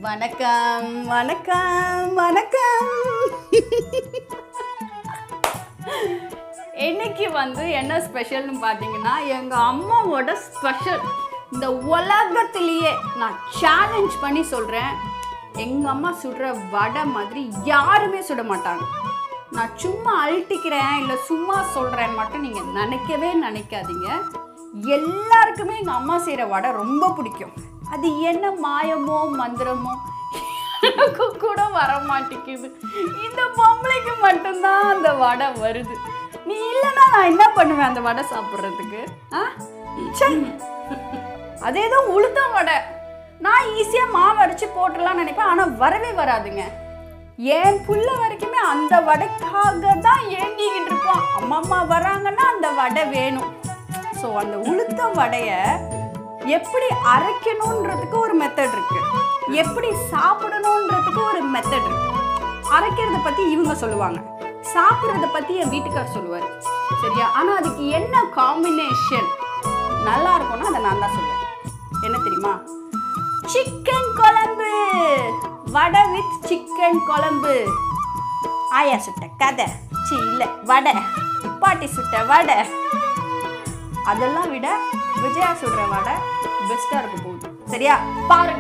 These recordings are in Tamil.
வணக்கம் வணக்கம் வணக்கம் இன்னைக்கு வந்து என்ன ஸ்பெஷல்னு பார்த்தீங்கன்னா எங்கள் அம்மாவோட ஸ்பெஷல் இந்த உலகத்திலேயே நான் சேலஞ்ச் பண்ணி சொல்கிறேன் எங்கள் அம்மா சுடுற வடை மாதிரி யாருமே சுட மாட்டாங்க நான் சும்மா அழட்டிக்கிறேன் இல்லை சும்மா சொல்கிறேன் மட்டும் நீங்கள் நினைக்கவே நினைக்காதீங்க எல்லாருக்குமே எங்கள் அம்மா செய்கிற வடை ரொம்ப பிடிக்கும் அது என்ன மாயமோ மந்திரமோ எனக்கு கூட வர மாட்டேங்குது இந்த பொம்பளைக்கு மட்டும்தான் அந்த வடை வருது நீ இல்லைன்னா நான் என்ன பண்ணுவேன் அந்த வடை சாப்பிட்றதுக்கு ஆ ச்சே. அது ஏதோ உளுத்தம் வடை நான் ஈஸியாக மாவு அரைச்சி போட்டுடலாம்னு நினைப்பேன் ஆனால் வரவே வராதுங்க என் புள்ள வரைக்குமே அந்த வடைக்காக தான் ஏங்கிக்கிட்டு இருப்போம் அம்மா அம்மா வராங்கன்னா அந்த வடை வேணும் ஸோ அந்த உளுத்தம் வடையை எப்படி அரைக்கணுன்றதுக்கு ஒரு மெத்தட் இருக்கு எப்படி சாப்பிடணுன்றதுக்கு ஒரு மெத்தட் இருக்கு அரைக்கிறத பத்தி இவங்க சொல்லுவாங்க சாப்பிட்றத பத்தி என் வீட்டுக்கார் சொல்லுவார் சரியா ஆனா அதுக்கு என்ன காம்பினேஷன் நல்லா இருக்கும்னா அதை நான் தான் சொல்லுவேன் என்ன தெரியுமா சிக்கன் குழம்பு வடை வித் சிக்கன் குழம்பு ஆயா சுட்ட கதை சி இல்லை வடை பாட்டி சுட்ட வடை அதெல்லாம் விட விஜயா சுடுற வடை பெஸ்ட்டாக இருக்க போகுது சரியா பாருங்க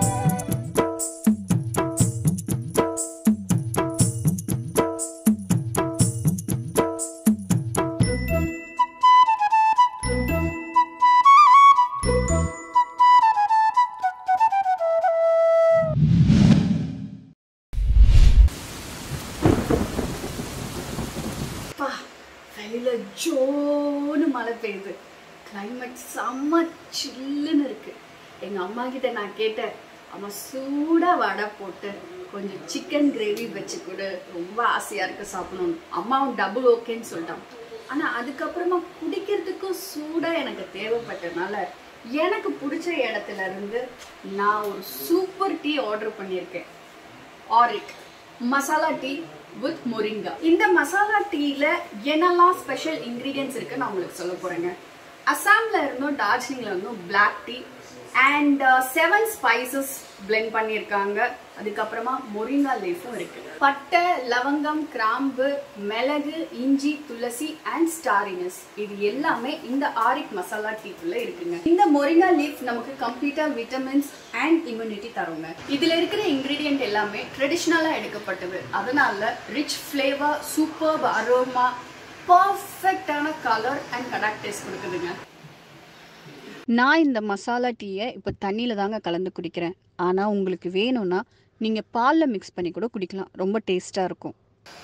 அப்பா வெளியில ஜோன்னு மழை பெய்யுது கிளைமேட் செம்ம சில்லுன்னு இருக்கு எங்க அம்மா கிட்ட நான் கேட்டேன் அம்மா சூடா வடை போட்டு கொஞ்சம் சிக்கன் கிரேவி வச்சு கொடு ரொம்ப ஆசையா இருக்கு சாப்பிடணும்னு அம்மாவும் டபுள் ஓகேன்னு சொல்லிட்டான் ஆனா அதுக்கப்புறமா குடிக்கிறதுக்கும் சூடா எனக்கு தேவைப்பட்டனால எனக்கு பிடிச்ச இடத்துல இருந்து நான் ஒரு சூப்பர் டீ ஆர்டர் பண்ணியிருக்கேன் Aric masala tea with moringa இந்த மசாலா டீல என்னெல்லாம் ஸ்பெஷல் இன்கிரீடியன்ஸ் இருக்கு நான் உங்களுக்கு சொல்ல போறேங்க அசாம்ல இருந்தும் டார்ஜிலிங்ல இருந்தும் black tea and seven spices blend பண்ணியிருக்காங்க அதுக்கப்புறமா மொரிங்கா லீஃபும் இருக்கு பட்டை லவங்கம் கிராம்பு மிளகு இஞ்சி துளசி அண்ட் ஸ்டாரினஸ் இது எல்லாமே இந்த ஆரிக் மசாலா டீக்குள்ள இருக்குங்க இந்த மொரிங்கா லீஃப் நமக்கு கம்ப்ளீட்டா விட்டமின்ஸ் அண்ட் இம்யூனிட்டி தருங்க இதுல இருக்கிற இன்கிரீடியன்ட் எல்லாமே ட்ரெடிஷ்னலா எடுக்கப்பட்டது அதனால ரிச் ஃப்ளேவர் சூப்பர் அரோமா பர்ஃபெக்டான கலர் அண்ட் கடாக் டேஸ்ட் கொடுக்குதுங்க நான் இந்த மசாலா டீயை இப்போ தண்ணியில் தாங்க கலந்து குடிக்கிறேன் ஆனால் உங்களுக்கு வேணும்னா நீங்கள் பாலில் மிக்ஸ் பண்ணி கூட குடிக்கலாம் ரொம்ப டேஸ்ட்டாக இருக்கும்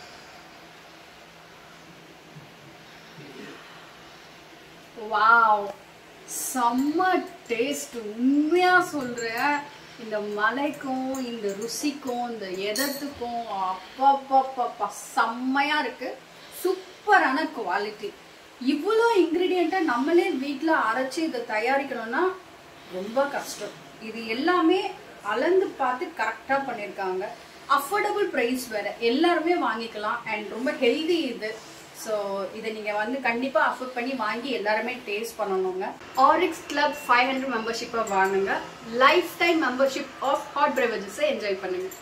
வாவ் செம்ம டேஸ்ட் உண்மையாக சொல்கிறேன் இந்த மலைக்கும் இந்த ருசிக்கும் இந்த எதத்துக்கும் அப்பப்பப்பப்பா செம்மையாக இருக்குது சூப்பரான குவாலிட்டி இவ்வளோ இன்க்ரீடியண்ட்டை நம்மளே வீட்டில் அரைச்சி இதை தயாரிக்கணும்னா ரொம்ப கஷ்டம் இது எல்லாமே அளந்து பார்த்து கரெக்டாக பண்ணியிருக்காங்க அஃபோர்டபுள் ப்ரைஸ் வேறு எல்லாருமே வாங்கிக்கலாம் அண்ட் ரொம்ப ஹெல்தி இது ஸோ இதை நீங்கள் வந்து கண்டிப்பாக அஃபோர்ட் பண்ணி வாங்கி எல்லாருமே டேஸ்ட் பண்ணணுங்க ஆரிக்ஸ் கிளப் ஃபைவ் ஹண்ட்ரட் மெம்பர்ஷிப்பை வாங்குங்க lifetime membership of hot பிரெவரேஜஸை என்ஜாய் பண்ணுங்க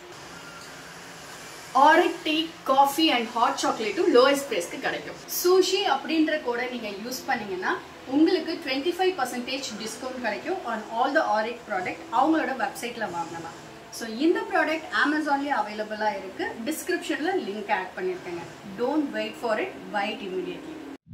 Aric tea coffee and hot சாக்லேட்டும் லோயஸ்ட் ப்ரைஸ்க்கு கிடைக்கும் சூஷி அப்படின்ற கோடை நீங்கள் யூஸ் பண்ணீங்கன்னா உங்களுக்கு டுவெண்ட்டி ஃபைவ் பர்சன்டேஜ் டிஸ்கவுண்ட் கிடைக்கும் on all the Aric product அவங்களோட வெப்சைட்டில் வாங்கலாம் ஸோ இந்த ப்ராடக்ட் அமேசான்லேயே அவைலபிளாக இருக்குது டிஸ்கிரிப்ஷனில் லிங்க் ஆட் பண்ணியிருக்கேங்க don't wait for it bite immediately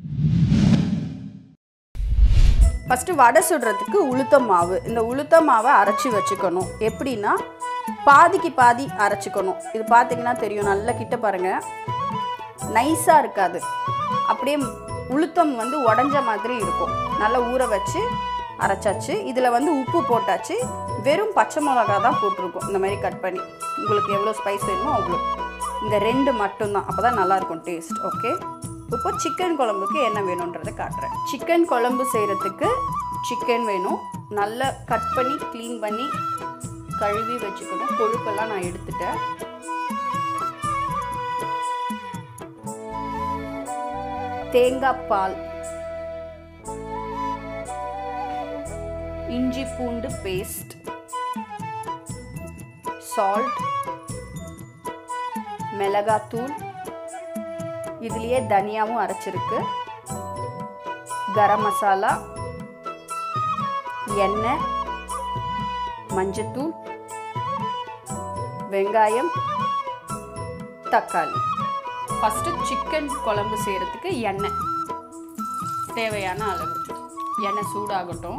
first வடை சுடுறதுக்கு உளுத்த மாவு இந்த உளுத்த மாவை அரைச்சி வச்சுக்கணும் எப்படின்னா பாதிக்கு பாதி அரைச்சிக்கணும் இது பார்த்தீங்கன்னா தெரியும் நல்லா கிட்ட பாருங்கள் நைஸாக இருக்காது அப்படியே உளுத்தம் வந்து உடஞ்ச மாதிரி இருக்கும் நல்லா ஊற வச்சு அரைச்சாச்சு இதில் வந்து உப்பு போட்டாச்சு வெறும் பச்சை மிளகா தான் போட்டிருக்கோம் இந்த மாதிரி கட் பண்ணி உங்களுக்கு எவ்வளோ ஸ்பைஸ் வேணுமோ அவ்வளோ இந்த ரெண்டு மட்டும்தான் அப்போ தான் நல்லாயிருக்கும் டேஸ்ட் ஓகே இப்போ சிக்கன் குழம்புக்கு என்ன வேணுன்றதை காட்டுறேன் சிக்கன் குழம்பு செய்கிறதுக்கு சிக்கன் வேணும் நல்லா கட் பண்ணி க்ளீன் பண்ணி கழுவி வச்சுக்கணும் கொழுப்பெல்லாம் நான் எடுத்துட்டேன் தேங்காய் பால் இஞ்சி பூண்டு பேஸ்ட் சால்ட் மிளகாத்தூள் இதுலேயே தனியாவும் அரைச்சிருக்கு கரம் மசாலா எண்ணெய் மஞ்சத்தூள் வெங்காயம் தக்காளி ஃபஸ்ட்டு சிக்கன் குழம்பு செய்கிறதுக்கு எண்ணெய் தேவையான அளவு எண்ணெய் சூடாகட்டும்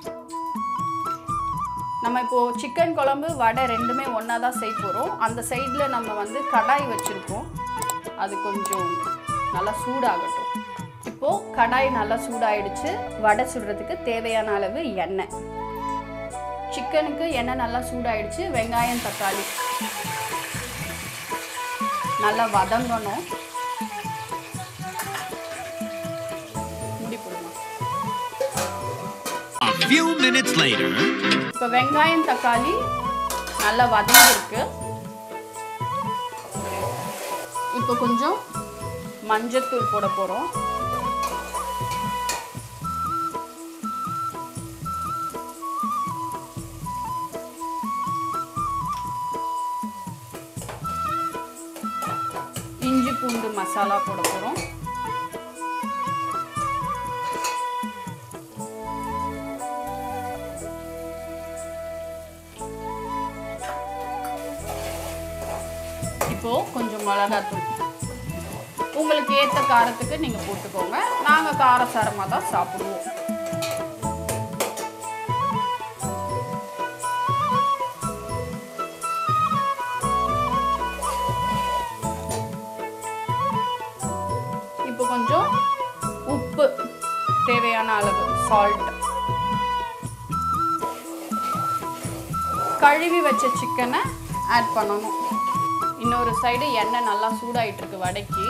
நம்ம இப்போது சிக்கன் குழம்பு வடை ரெண்டுமே ஒன்றா தான் செய்ய போகிறோம் அந்த சைடில் நம்ம வந்து கடாய் வச்சுருக்கோம் அது கொஞ்சம் நல்லா சூடாகட்டும் இப்போது கடாய் நல்லா சூடாயிடுச்சு வடை சுடுறதுக்கு தேவையான அளவு எண்ணெய் சிக்கனுக்கு எண்ணெய் நல்லா சூடாயிடுச்சு வெங்காயம் தக்காளி நல்லா வதங்கணும் முடி போடுமா A few minutes later. இப்போ வெங்காயம் தக்காளி நல்லா வதங்கிருக்கு இப்போ கொஞ்சம் மஞ்சத்தூள் போட போகிறோம் இஞ்சி பூண்டு மசாலா போட போகிறோம் இப்போ கொஞ்சம் மிளகாத்தூள் உங்களுக்கு ஏற்ற காரத்துக்கு நீங்கள் போட்டுக்கோங்க நாங்கள் காரசாரமாக தான் சாப்பிடுவோம் இப்போ கொஞ்சம் உப்பு தேவையான அளவு சால்ட் கழுவி வச்ச சிக்கனை ஆட் பண்ணணும் இன்னொரு சைடு எண்ணெய் நல்லா சூடாயிட்டு இருக்கு வடைக்கு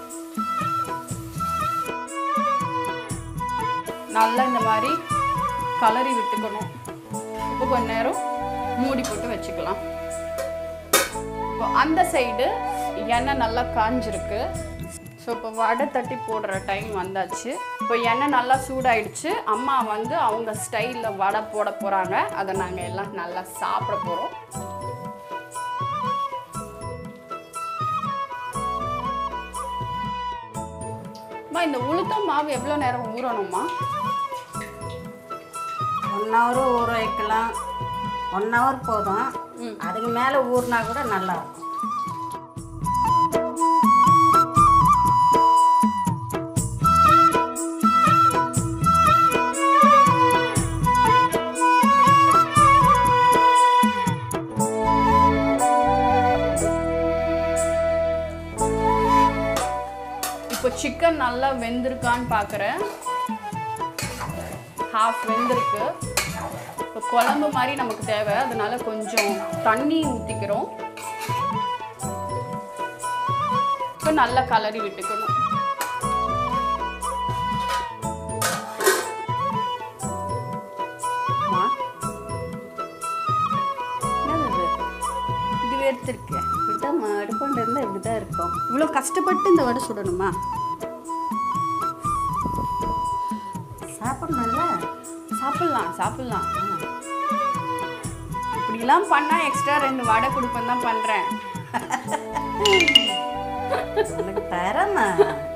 நல்லா இந்த மாதிரி கலரி விட்டுக்கணும் இப்போ கொஞ்ச நேரம் மூடி போட்டு வச்சுக்கலாம் இப்போ அந்த சைடு எண்ணெய் நல்லா காஞ்சிருக்கு ஸோ இப்போ வடை தட்டி போடுற டைம் வந்தாச்சு இப்போ எண்ணெய் நல்லா சூடாயிடுச்சு அம்மா வந்து அவங்க ஸ்டைலில் வடை போட போகிறாங்க அதை நாங்கள் எல்லாம் நல்லா சாப்பிட போகிறோம் அம்மா இந்த உளுத்தம் மாவு எவ்வளோ நேரம் ஊறணுமா ஒன் ஹவர் ஊற வைக்கலாம் ஒன் ஹவர் போதும் அதுக்கு மேலே ஊறினா கூட நல்லா இருக்கும் இப்போ சிக்கன் நல்லா வெந்திருக்கான்னு பார்க்குறேன் ஹாஃப் வெந்திருக்கு இப்போ குழம்பு மாதிரி நமக்கு தேவை அதனால கொஞ்சம் தண்ணி ஊற்றிக்கிறோம் இப்போ நல்லா கலரி விட்டுக்கணும் அம்மா, என்னது இது? இது வேர்த்திருக்கு இப்படிதான் அடுப்பாண்டு இருந்தால் இப்படி தான் இருக்கும் இவ்வளோ கஷ்டப்பட்டு இந்த வடை சுடணுமா சாப்பிடணும்ல சாப்பிட்லாம் சாப்பிட்லாம் இப்படிலாம் பண்ணால் எக்ஸ்ட்ரா ரெண்டு வடை கொடுப்பேன் தான் பண்ணுறேன் உனக்கு தரமா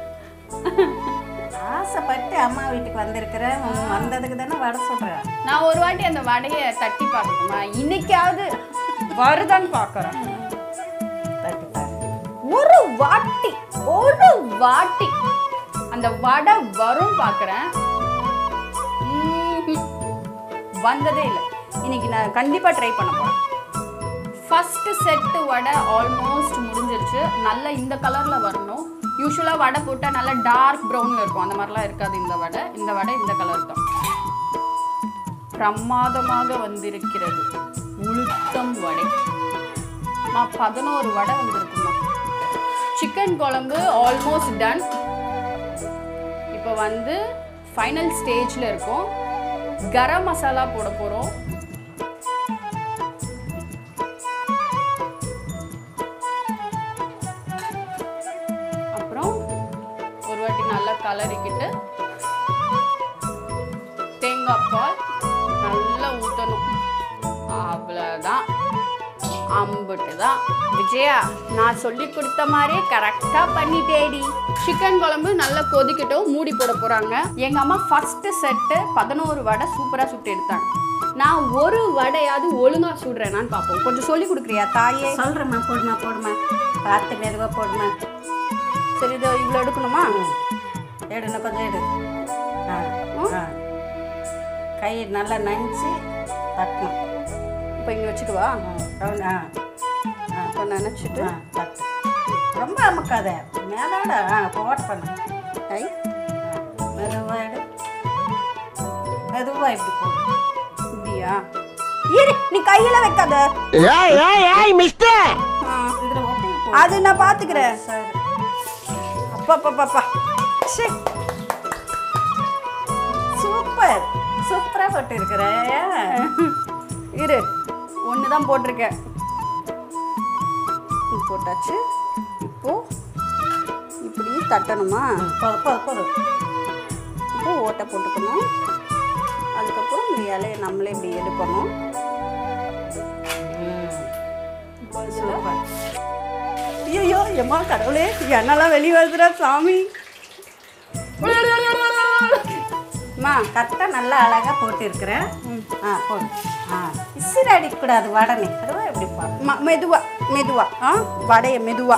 ஆசைப்பட்டு அம்மா வீட்டுக்கு வந்திருக்கிறேன் உன் வந்ததுக்கு தானே வடை சொல்கிறேன் நான் ஒரு வாட்டி அந்த வடையை தட்டி பார்க்கணுமா இன்னைக்காவது வருதான்னு பார்க்குறேன் தட்டி பாரு ஒரு வாட்டி ஒரு வாட்டி அந்த வடை வரும் பார்க்குறேன் வந்ததே இல்லை இன்னைக்கு நான் கண்டிப்பாக ட்ரை பண்ண போகிறேன் ஃபஸ்ட்டு செட்டு வடை ஆல்மோஸ்ட் முடிஞ்சிருச்சு நல்லா இந்த கலரில் வரணும் யூஸ்வலாக வடை போட்டால் நல்லா டார்க் ப்ரௌனில் இருக்கும் அந்த மாதிரிலாம் இருக்காது இந்த வடை இந்த வடை இந்த கலர் தான் பிரமாதமாக வந்திருக்கிறது உளுத்தம் வடை மா பதினோரு வடை வந்திருக்குமா சிக்கன் குழம்பு ஆல்மோஸ்ட் டன் இப்போ வந்து ஃபைனல் ஸ்டேஜில் இருக்கோம் கரம் மசாலா போட போகிறோம் அப்புறம் ஒரு வாட்டி நல்லா கலரிக்கிட்டு தேங்காய் பால் நல்லா ஊற்றணும் அவ்வளோதான் அம்புட்டு தான் விஜயா நான் சொல்லி கொடுத்த மாதிரியே கரெக்டாக பண்ணிட்டேடி சிக்கன் குழம்பு நல்லா கொதிக்கட்டும் மூடி போட போகிறாங்க எங்கள் அம்மா ஃபஸ்ட்டு செட்டு பதினோரு வடை சூப்பராக சுட்டு எடுத்தாங்க நான் ஒரு வடையாவது ஒழுங்காக சுடுறேனான்னு பார்ப்போம் கொஞ்சம் சொல்லி கொடுக்குறியா தாயே சொல்கிறேம்மா போடுமா போடுமா பார்த்து மெதுவாக போடுமா சரி இதோ இவ்வளோ எடுக்கணுமா எடு இன்னும் கொஞ்சம் எடு ஆ ஆ கை நல்லா நனைச்சி தட்டணும் இப்போ இங்கே வச்சுக்கவா ஆ, ரவுண்ட் ஆ ஆ இப்போ நினச்சிட்டு ஆ தட்டு ரொம்ப அமுக்காத மேலோட ஆ போட்டு பண்ணு ஐ மெதுவாக எடு மெதுவாக இப்படி போடு இப்படியா இரு நீ கையில் வைக்காத ஏய் ஏய் ஏய் மிஸ்டர் ஆ இதில் ஒட்டி போ அது நான் பார்த்துக்கிறேன் சரி அப்பா அப்பா அப்பா ச்சே. சூப்பர் சூப்பராக போட்டு இருக்கிற இரு ஒன்று தான் போட்டிருக்கேன் இது போட்டாச்சு இப்போ இப்படி தட்டணுமா போது போது போது இப்போ ஓட்டை போட்டுக்கணும் அதுக்கப்புறம் இந்த இலையை நம்மளே இப்படி எடுக்கணும் இப்போ இதில் சூப்பர் ஐயோ எம்மா கடவுளே என்னெல்லாம் வெளியே வருதுடா சாமி அம்மா கரெக்டாக நல்லா அழகாக போட்டு இருக்கிறேன் ஆ போடு ஆ விசிறு அடிக்கக்கூடாது வடனே அதுவா எப்படி போடு ம மெதுவா மெதுவா ஆ வடைய மெதுவா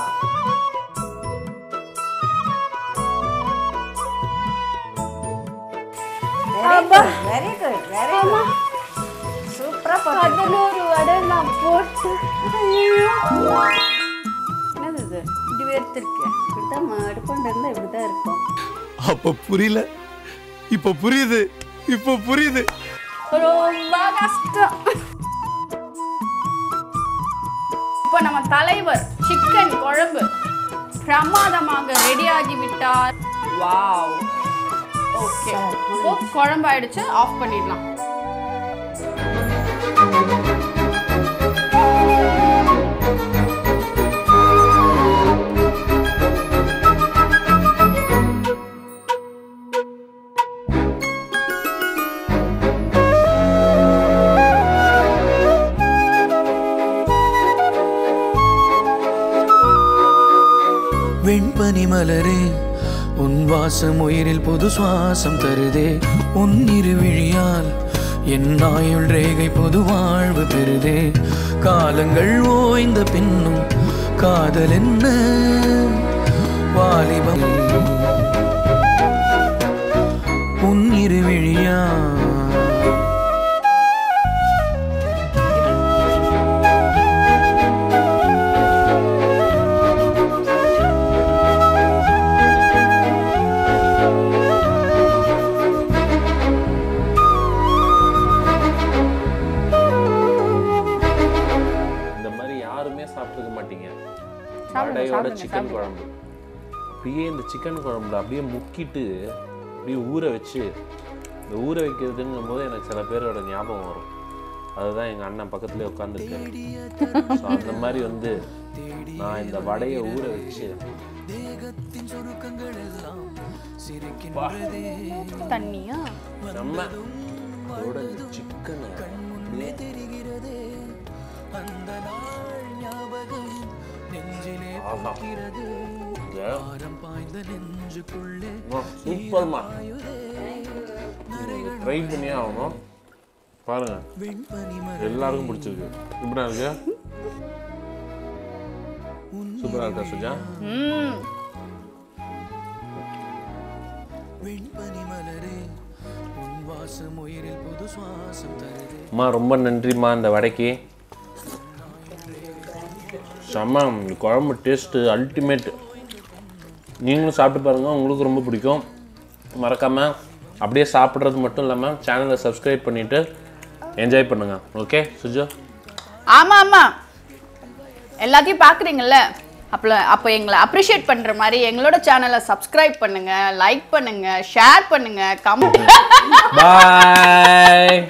very good very good very good சூப்பராக போட்டு பதினோரு வடை நான் போட்டு என்னது இது இப்படி வேர்த்திருக்கு இப்படிதான் அடுப்பொண்டு இருந்தால் இப்படி தான் இருக்கும் அப்ப புரியல இப்ப புரியுது இப்ப புரியுது ரொம்ப கஷ்டம் இப்போ நம்ம தலைவர் சிக்கன் குழம்பு பிரமாதமாக ரெடி ஆகி விட்டார் வாவ் ஓகே இப்போ குழம்பு ஆயிடுச்சு ஆஃப் பண்ணிடலாம் வெண்பனி மலரே உன் வாசம் உயிரில் புது சுவாசம் தருதே உன் இருவிழியால் என் ஆயுள் ரேகை புது வாழ்வு பெறுதே காலங்கள் ஓய்ந்த பின்னும் காதல் என்ன வாலிபம் உன் இருவிழியால் இந்த மாதிரி யாருமே சாப்பிட்டுக்க மாட்டீங்க சாப்பிடுங்க, வடையோட சாப்பிடுங்க, சிக்கன் சாப்பிடுங்க. குழம்பு அப்படியே இந்த சிக்கன் குழம்புல அப்படியே முக்கிட்டு அப்படியே ஊற வச்சு இந்த ஊற வைக்கிறதுங்கும் போது எனக்கு சில பேரோட ஞாபகம் வரும் அதுதான் எங்கள் அண்ணன் பக்கத்துலேயே உட்காந்துருக்காரு ஸோ அந்த மாதிரி வந்து நான் இந்த வடையை ஊற வச்சு வா, தண்ணியா நம்ம அதோட இந்த சிக்கனை அப்படியே ஆஹா. இந்த அம்மா, சூப்பர்மா ட்ரை பண்ணியே ஆகணும் பாருங்க எல்லாருக்கும் பிடிச்சிருக்கு இப்படினா இருக்கு சூப்பரா இருக்கா சுஜா ம் வெண்பனி மலரே உன் வாசம் உயிரில் புது சுவாசம் தருதே அம்மா ரொம்ப நன்றிம்மா இந்த வடைக்கு செம்ம இந்த குழம்பு டேஸ்ட்டு அல்டிமேட் நீங்களும் சாப்பிட்டு பாருங்கள் உங்களுக்கு ரொம்ப பிடிக்கும் மறக்காமல் அப்படியே சாப்பிட்றது மட்டும் இல்லாமல் சேனலை சப்ஸ்கிரைப் பண்ணிவிட்டு என்ஜாய் பண்ணுங்கள் ஓகே சுஜா ஆமா ஆமா எல்லாத்தையும் பார்க்குறீங்கல்ல அப்போ அப்போ எங்களை அப்ரிஷியேட் பண்ணுற மாதிரி எங்களோட சேனலை சப்ஸ்கிரைப் பண்ணுங்க லைக் பண்ணுங்க ஷேர் பண்ணுங்க கமெண்ட் பாய்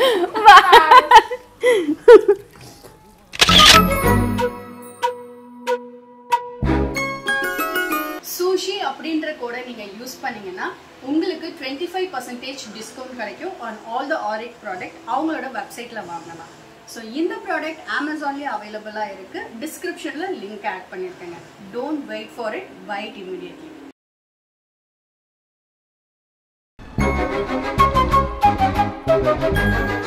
சூஷி அப்படின்ற கோடை நீங்கள் யூஸ் பண்ணீங்கன்னா உங்களுக்கு டுவெண்ட்டி ஃபைவ் பர்சன்டேஜ் டிஸ்கவுண்ட் கிடைக்கும் on all the Aric product அவங்களோட வெப்சைட்டில் வாங்கலாம் ஸோ இந்த ப்ராடக்ட் அமேசான்லேயே அவைலபிளாக இருக்குது டிஸ்கிரிப்ஷனில் லிங்க் ஆட் பண்ணியிருக்கேங்க don't wait for it bite immediately Thank you.